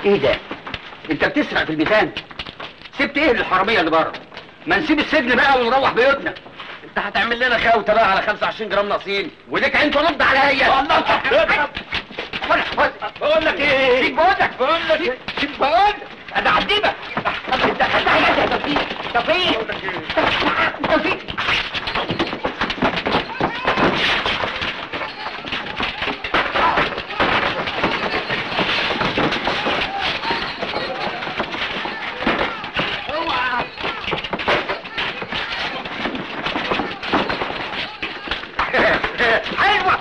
ايه ده انت بتسرق في الميزان سبت ايه للحراميه اللي بره ما نسيب السجن بقى ونروح بيوتنا انت هتعمل لنا خوته بقى على 25 جرام ناقصين وليك عين ترد عليا والله بقول لك ايه سيب بقولك بقول لك سيب بقولك انا هعذبك انت انت عملت يا توفيق توفيق توفيق حلوة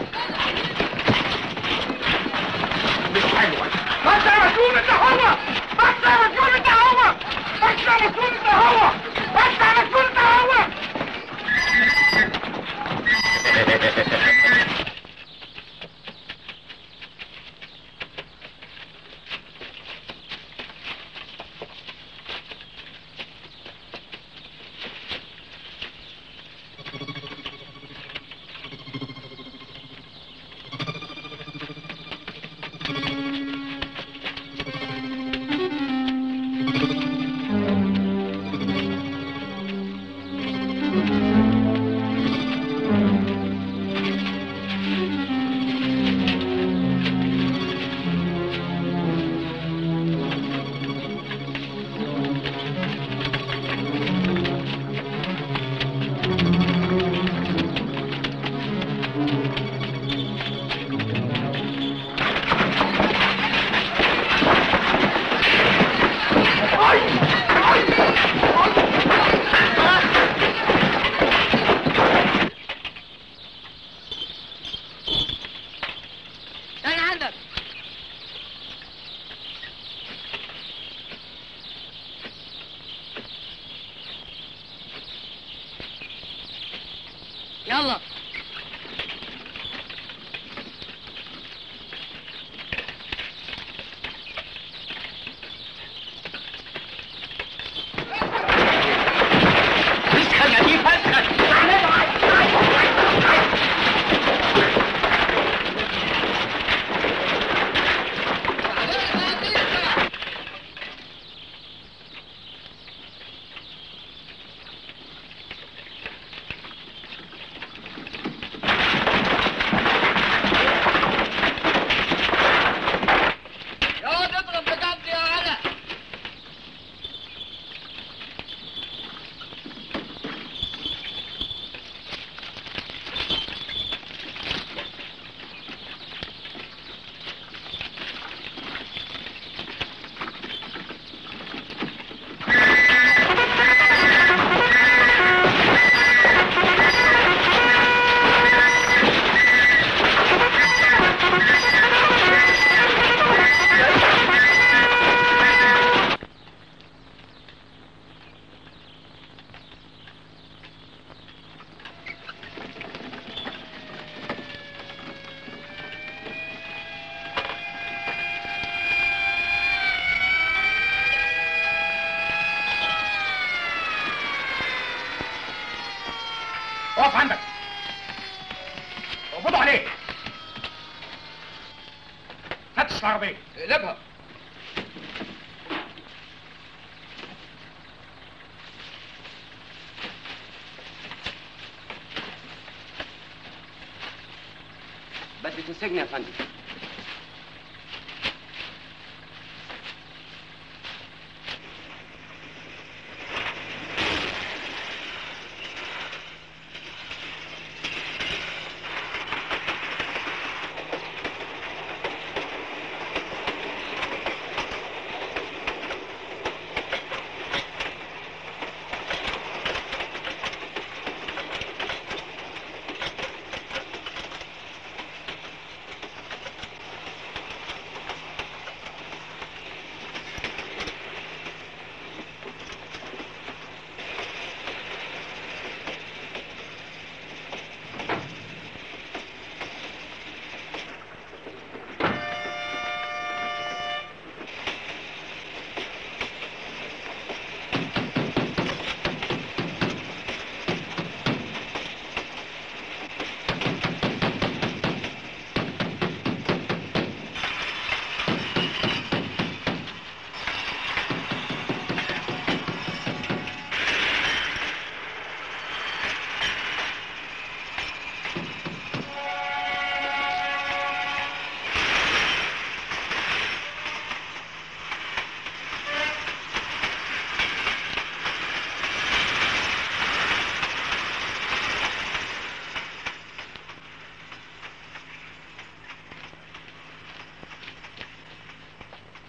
مش حلوة بس يا مسؤول انت هو بس يا مسؤول انت هو بس يا مسؤول انت هو بس يا مسؤول انت هو انا عندك يلا فسخة دي فسخة يقعد اضرب بجد يا علا اقف عندك اقبضوا عليه فتش العربية اقلبها بدت السجن يا فندم